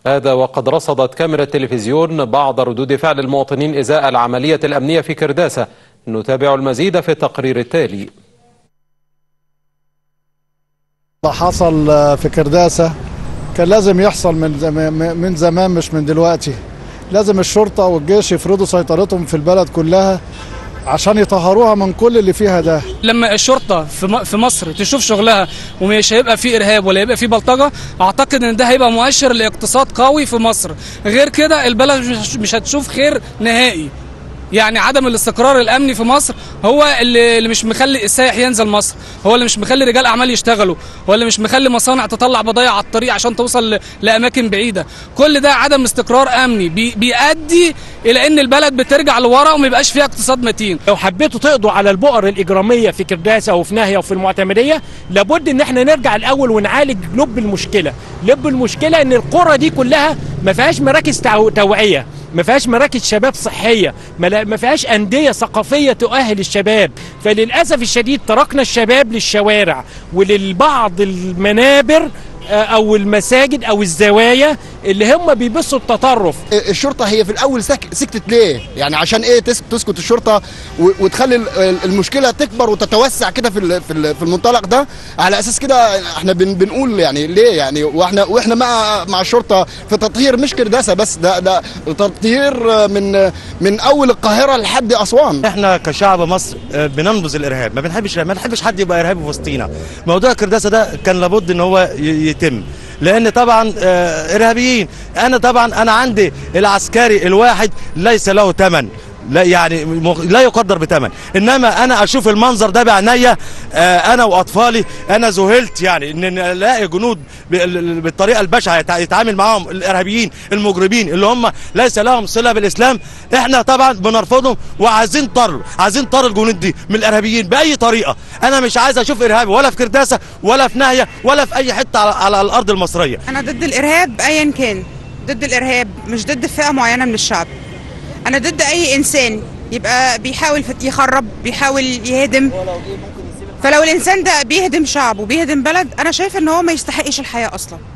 هذا وقد رصدت كاميرا التلفزيون بعض ردود فعل المواطنين إزاء العملية الأمنية في كرداسة نتابع المزيد في التقرير التالي حصل في كرداسة كان لازم يحصل من زمان من زمان مش من دلوقتي لازم الشرطة والجيش يفرضوا سيطرتهم في البلد كلها عشان يطهروها من كل اللي فيها ده لما الشرطه في في مصر تشوف شغلها ومش هيبقى في ارهاب ولا هيبقى في بلطجه اعتقد ان ده هيبقى مؤشر لاقتصاد قوي في مصر غير كده البلد مش هتشوف خير نهائي يعني عدم الاستقرار الامني في مصر هو اللي, اللي مش مخلي السائح ينزل مصر هو اللي مش مخلي رجال اعمال يشتغلوا هو اللي مش مخلي مصانع تطلع بضايع على الطريق عشان توصل لاماكن بعيده كل ده عدم استقرار امني بي بيؤدي الى ان البلد بترجع لورا وما يبقاش فيها اقتصاد متين لو حبيتوا تقضوا على البؤر الاجراميه في كرداسه وفي ناهيه وفي المعتمديه لابد ان احنا نرجع الاول ونعالج لب المشكله لب المشكله ان القرى دي كلها ما فيهاش مراكز توعيه ما فيهاش مراكز شباب صحيه ما فيهاش انديه ثقافيه تؤهل الشباب فللاسف الشديد تركنا الشباب للشوارع وللبعض المنابر او المساجد او الزوايا اللي هم بيبصوا التطرف الشرطه هي في الاول سكتت ليه يعني عشان ايه تسكت الشرطه وتخلي المشكله تكبر وتتوسع كده في في المنطلق ده على اساس كده احنا بنقول يعني ليه يعني واحنا واحنا مع مع الشرطه في تطهير مش كرداسه بس ده ده تطهير من من اول القاهره لحد اسوان احنا كشعب مصر بننبذ الارهاب ما بنحبش ما بنحبش حد يبقى ارهابي في وسطينا موضوع كرداسه ده كان لابد ان هو يتم لان طبعا ارهابيين انا طبعا انا عندي العسكري الواحد ليس له ثمن لا يعني لا يقدر بثمن انما انا اشوف المنظر ده بعينيا انا واطفالي انا ذهلت يعني ان الاقي جنود بالطريقه البشعه يتعامل معاهم الارهابيين المجرمين اللي هم ليس لهم صله بالاسلام احنا طبعا بنرفضهم وعايزين طر عايزين طر الجنود دي من الارهابيين باي طريقه انا مش عايز اشوف ارهابي ولا في كرداسه ولا في ناهيه ولا في اي حته على, على الارض المصريه انا ضد الارهاب ايا كان ضد الارهاب مش ضد فئه معينه من الشعب انا ضد اي انسان يبقى بيحاول يخرب بيحاول يهدم فلو الانسان ده بيهدم شعب وبيهدم بلد انا شايف ان هو ما يستحقش الحياه اصلا